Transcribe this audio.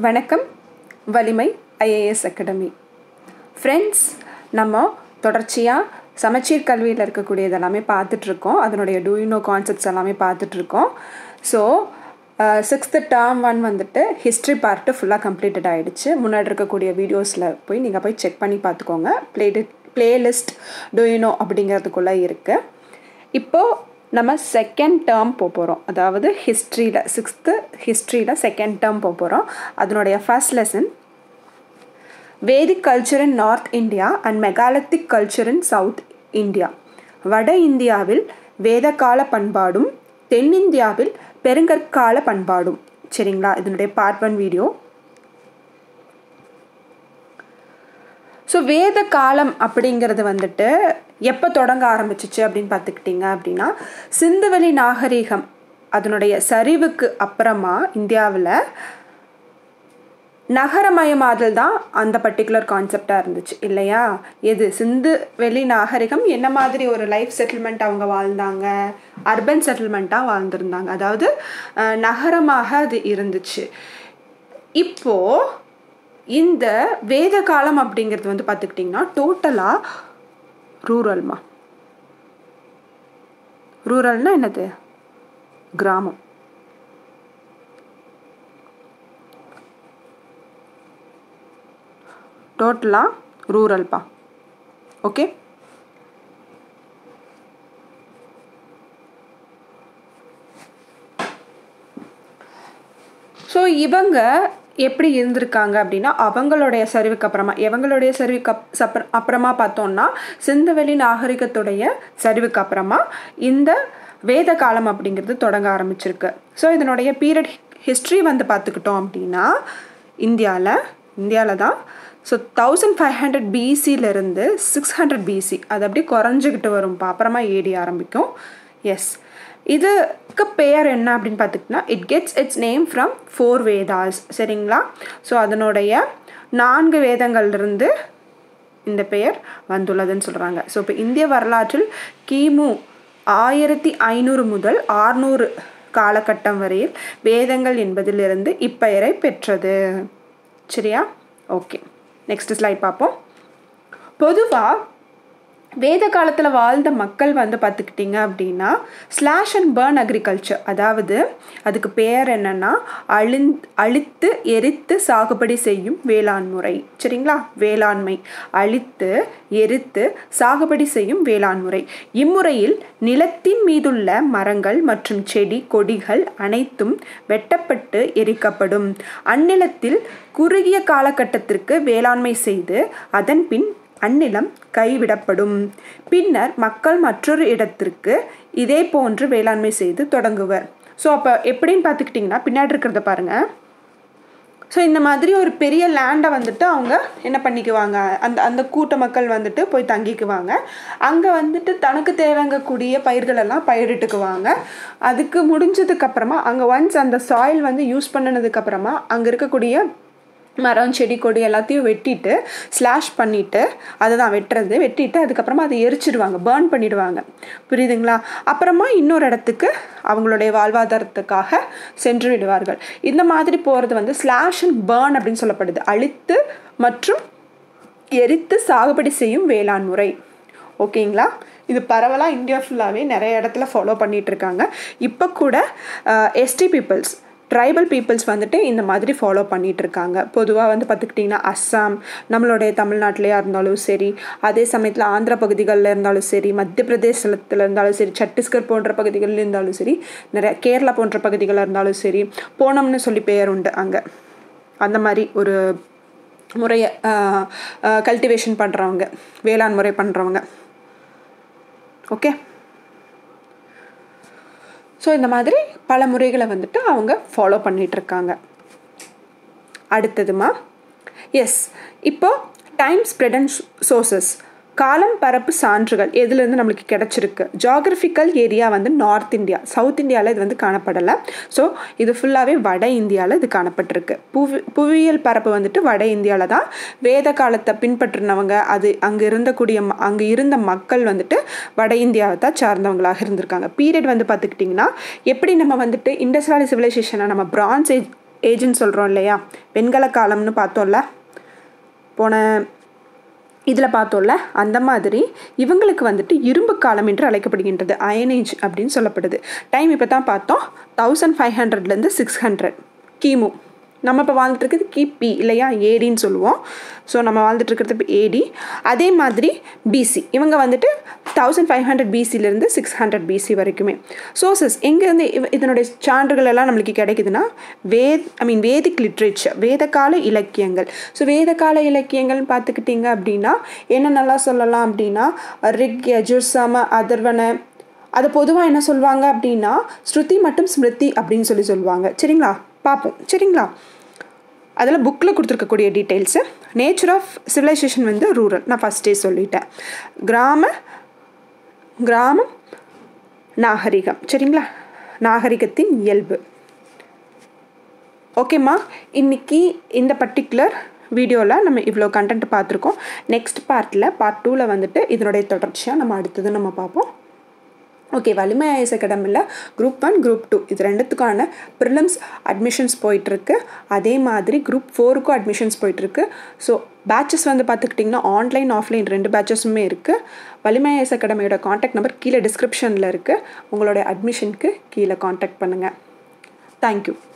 வணக்கம் வலிமை IAS academy friends நம்ம தொடர்ச்சியாக சமச்சீர் கல்வியில் இருக்கக்கூடியது எல்லாமே பார்த்துட்ருக்கோம் அதனுடைய டூயினோ கான்செப்ட்ஸ் எல்லாமே பார்த்துட்ருக்கோம் ஸோ சிக்ஸ்த்து டேர்ம் ஒன் வந்துட்டு ஹிஸ்ட்ரி பார்ட்டு ஃபுல்லாக கம்ப்ளீட்டட் ஆகிடுச்சு முன்னாடி இருக்கக்கூடிய வீடியோஸில் போய் நீங்கள் போய் செக் பண்ணி பார்த்துக்கோங்க ப்ளே ப்ளேலிஸ்ட் டூயினோ அப்படிங்கிறதுக்குள்ளே இருக்குது இப்போது நம்ம செகண்ட் டேர்ம் போக போகிறோம் அதாவது ஹிஸ்ட்ரியில் சிக்ஸ்த்து ஹிஸ்ட்ரியில் செகண்ட் டேர்ம் போக போகிறோம் அதனுடைய first lesson Vedic culture in North India and megalithic culture in South India வட இந்தியாவில் வேதகால பண்பாடும் தென்னிந்தியாவில் பெருங்கற்கால பண்பாடும் சரிங்களா இதனுடைய பார்ட் ஒன் வீடியோ ஸோ வேத காலம் அப்படிங்கிறது வந்துட்டு எப்போ தொடங்க ஆரம்பிச்சிச்சு அப்படின்னு பார்த்துக்கிட்டிங்க அப்படின்னா சிந்துவெளி நாகரிகம் அதனுடைய சரிவுக்கு அப்புறமா இந்தியாவில் நகரமயமாதல் தான் அந்த பர்டிகுலர் கான்செப்டாக இருந்துச்சு இல்லையா எது சிந்து வெளி நாகரிகம் என்ன மாதிரி ஒரு லைஃப் செட்டில்மெண்ட் அவங்க வாழ்ந்தாங்க அர்பன் செட்டில்மெண்ட்டாக வாழ்ந்திருந்தாங்க அதாவது நகரமாக அது இருந்துச்சு இப்போது இந்த வேத காலம் அப்படிங்கிறது வந்து பார்த்துக்கிட்டிங்கன்னா டோட்டலாக ரூரல்மா ரூரல்னா என்னது கிராமம் டோட்டலாக ரூரல்ப்பா ஓகே ஸோ இவங்க எப்படி இருந்திருக்காங்க அப்படின்னா அவங்களுடைய சரிவுக்கு அப்புறமா எவங்களுடைய சரிவுக்கு அப் அப்புறமா பார்த்தோம்னா சிந்தவெளி நாகரிகத்துடைய சரிவுக்கு அப்புறமா இந்த வேத காலம் அப்படிங்கிறது தொடங்க ஆரம்பிச்சிருக்கு ஸோ இதனுடைய பீரியட் ஹிஸ்ட்ரி வந்து பார்த்துக்கிட்டோம் அப்படின்னா இந்தியாவில் இந்தியாவில் தான் ஸோ தௌசண்ட் ஃபைவ் ஹண்ட்ரட் பிசியிலேருந்து சிக்ஸ் ஹண்ட்ரட் பிசி அது அப்படியே குறைஞ்சிக்கிட்டு வரும்ப்பா அப்புறமா ஏடி ஆரம்பிக்கும் எஸ் இதுக்கு பெயர் என்ன அப்படின்னு பார்த்துக்கிட்டா it gets its name from four Vedas சரிங்களா ஸோ அதனுடைய நான்கு வேதங்கள்லேருந்து இந்த பெயர் வந்துள்ளதுன்னு சொல்கிறாங்க ஸோ இப்போ இந்திய வரலாற்றில் கிமு ஆயிரத்தி ஐநூறு முதல் ஆறுநூறு காலகட்டம் வரையில் வேதங்கள் என்பதிலிருந்து இப்பெயரை பெற்றது சரியா ஓகே நெக்ஸ்ட் ஸ்லைட் பார்ப்போம் பொதுவாக வேத காலத்தில் வாழ்ந்த மக்கள் வந்து பார்த்துக்கிட்டிங்க அப்படின்னா ஸ்லாஷ் அண்ட் பேர்ன் அக்ரிகல்ச்சர் அதாவது அதுக்கு பேர் என்னென்னா அழிந் அழித்து எரித்து சாகுபடி செய்யும் வேளாண் முறை சரிங்களா வேளாண்மை அழித்து எரித்து சாகுபடி செய்யும் வேளாண் முறை இம்முறையில் நிலத்தின் மீதுள்ள மரங்கள் மற்றும் செடி கொடிகள் அனைத்தும் வெட்டப்பட்டு எரிக்கப்படும் அந்நிலத்தில் குறுகிய காலகட்டத்திற்கு வேளாண்மை செய்து அதன் பின் அந்நிலம் கைவிடப்படும் பின்னர் மக்கள் மற்றொரு இடத்திற்கு இதே போன்று வேளாண்மை செய்து தொடங்குவர் ஸோ அப்போ எப்படின்னு பார்த்துக்கிட்டிங்கன்னா பின்னாடி இருக்கிறத பாருங்கள் ஸோ இந்த மாதிரி ஒரு பெரிய லேண்டை வந்துட்டு அவங்க என்ன பண்ணிக்குவாங்க அந்த அந்த கூட்ட மக்கள் வந்துட்டு போய் தங்கிக்குவாங்க அங்கே வந்துட்டு தனக்கு தேவைங்கக்கூடிய பயிர்களெல்லாம் பயிரிட்டுக்குவாங்க அதுக்கு முடிஞ்சதுக்கப்புறமா அங்கே ஒன்ஸ் அந்த சாயில் வந்து யூஸ் பண்ணினதுக்கப்புறமா அங்கே இருக்கக்கூடிய மரம் செடி கொடி எல்லாத்தையும் வெட்டிட்டு ஸ்லாஷ் பண்ணிவிட்டு அதை தான் வெட்டுறது வெட்டிட்டு அதுக்கப்புறமா அதை எரிச்சிடுவாங்க பேர்ன் பண்ணிடுவாங்க புரியுதுங்களா அப்புறமா இன்னொரு இடத்துக்கு அவங்களுடைய வாழ்வாதாரத்துக்காக சென்று விடுவார்கள் இந்த மாதிரி போகிறது வந்து ஸ்லாஷ் அண்ட் பேர்ன் அப்படின்னு சொல்லப்படுது அழித்து மற்றும் எரித்து சாகுபடி செய்யும் வேளாண் முறை ஓகேங்களா இது பரவலாக இந்தியா ஃபுல்லாகவே நிறைய இடத்துல ஃபாலோ பண்ணிகிட்ருக்காங்க இப்போ கூட எஸ்டி பீப்புள்ஸ் ட்ரைபல் பீப்புள்ஸ் வந்துட்டு இந்த மாதிரி ஃபாலோ பண்ணிகிட்டு இருக்காங்க பொதுவாக வந்து பார்த்துக்கிட்டிங்கன்னா அஸ்ஸாம் நம்மளுடைய தமிழ்நாட்டிலையாக இருந்தாலும் சரி அதே சமயத்தில் ஆந்திர பகுதிகளில் இருந்தாலும் சரி மத்திய பிரதேசத்தில் இருந்தாலும் சரி சத்தீஸ்கர் போன்ற பகுதிகளில் இருந்தாலும் சரி நிறைய கேரளா போன்ற பகுதிகளில் இருந்தாலும் சரி போனோம்னு சொல்லி பெயர் உண்டு அங்கே அந்த மாதிரி ஒரு முறையை கல்டிவேஷன் பண்ணுறவங்க வேளாண் முறை பண்ணுறவங்க ஓகே ஸோ இந்த மாதிரி பல முறைகளை வந்துட்டு அவங்க ஃபாலோ பண்ணிகிட்ருக்காங்க அடுத்ததுமா எஸ் இப்போ டைம் ஸ்ப்ரெட் அண்ட் சோர்சஸ் காலம் பரப்பு சான்றுகள் எதுலேருந்து நம்மளுக்கு கிடச்சிருக்கு ஜாகிரபிக்கல் ஏரியா வந்து நார்த் இந்தியா சவுத் இந்தியாவில் இது வந்து காணப்படலை ஸோ இது ஃபுல்லாகவே வட இந்தியாவில் இது காணப்பட்டிருக்கு புவி புவியியல் பரப்பு வந்துட்டு வட இந்தியாவில் தான் வேத காலத்தை பின்பற்றினவங்க அது அங்கே இருந்தக்கூடிய அங்கே இருந்த மக்கள் வந்துட்டு வட இந்தியாவை தான் சார்ந்தவங்களாக இருந்திருக்காங்க பீரியட் வந்து பார்த்துக்கிட்டிங்கன்னா எப்படி நம்ம வந்துட்டு இண்டஸ்ட்ரியல் சிவிலைசேஷனை நம்ம பிரான்ஸ் ஏஜ் ஏஜ்னு சொல்கிறோம் இல்லையா வெண்கல காலம்னு பார்த்தோம்ல போன இதில் பார்த்தோம்ல அந்த மாதிரி இவங்களுக்கு வந்துட்டு இரும்பு காலம் என்று அழைக்கப்படுகின்றது அயனேஜ் அப்படின்னு சொல்லப்படுது டைம் இப்போ தான் பார்த்தோம் தௌசண்ட் ஃபைவ் ஹண்ட்ரட்லேருந்து சிக்ஸ் ஹண்ட்ரட் கிமு நம்ம இப்போ வாழ்ந்துட்டு இருக்கிறது கிபி இல்லையா ஏடின்னு சொல்லுவோம் ஸோ நம்ம வாழ்ந்துட்டு இருக்கிறது இப்போ ஏடி அதே மாதிரி பிசி இவங்க வந்துட்டு தௌசண்ட் ஃபைவ் ஹண்ட்ரட் பிசிலேருந்து சிக்ஸ் ஹண்ட்ரட் பிசி வரைக்குமே சோர்சஸ் எங்கேருந்து இவ இதனுடைய சான்றுகள் எல்லாம் நம்மளுக்கு கிடைக்குதுன்னா வேத் ஐ மீன் வேதிக் லிட்ரேச்சர் வேதகால இலக்கியங்கள் ஸோ வேதகால இலக்கியங்கள்னு பார்த்துக்கிட்டிங்க அப்படின்னா என்னென்னலாம் சொல்லலாம் அப்படின்னா ரிக் யஜுர் சம அதர்வன அதை பொதுவாக என்ன சொல்லுவாங்க அப்படின்னா ஸ்ருதி மற்றும் ஸ்மிருதி அப்படின்னு சொல்லி சொல்லுவாங்க சரிங்களா பார்ப்போம் சரிங்களா அதில் புக்கில் கொடுத்துருக்கக்கூடிய டீட்டெயில்ஸு நேச்சர் ஆஃப் சிவிலைசேஷன் வந்து ரூரல் நான் ஃபஸ்ட்டே சொல்லிட்டேன் கிராம கிராமம் நாகரிகம் சரிங்களா நாகரிகத்தின் இயல்பு ஓகேம்மா இன்றைக்கி இந்த பர்டிகுலர் வீடியோவில் நம்ம இவ்வளோ கண்டென்ட் பார்த்துருக்கோம் நெக்ஸ்ட் பார்ட்டில் பார்ட் டூவில் வந்துட்டு இதனுடைய தொடர்ச்சியாக நம்ம அடுத்தது நம்ம பார்ப்போம் ஓகே வலிமை ஐஎஸ் அகாடமியில் குரூப் ஒன் குரூப் டூ இது ரெண்டுத்துக்கான ப்ரிலிம்ஸ் அட்மிஷன்ஸ் போயிட்டுருக்கு அதே மாதிரி குரூப் ஃபோருக்கும் அட்மிஷன்ஸ் போயிட்டுருக்கு ஸோ பேட்சஸ் வந்து பார்த்துக்கிட்டிங்கன்னா ஆன்லைன் ஆஃப்லைன் ரெண்டு பேட்சஸுமே இருக்குது வலிமை ஐஎஸ் அகாடமியோட காண்டாக்ட் நம்பர் கீழே டிஸ்கிரிப்ஷனில் இருக்குது உங்களோட அட்மிஷனுக்கு கீழே காண்டாக்ட் பண்ணுங்கள் தேங்க்யூ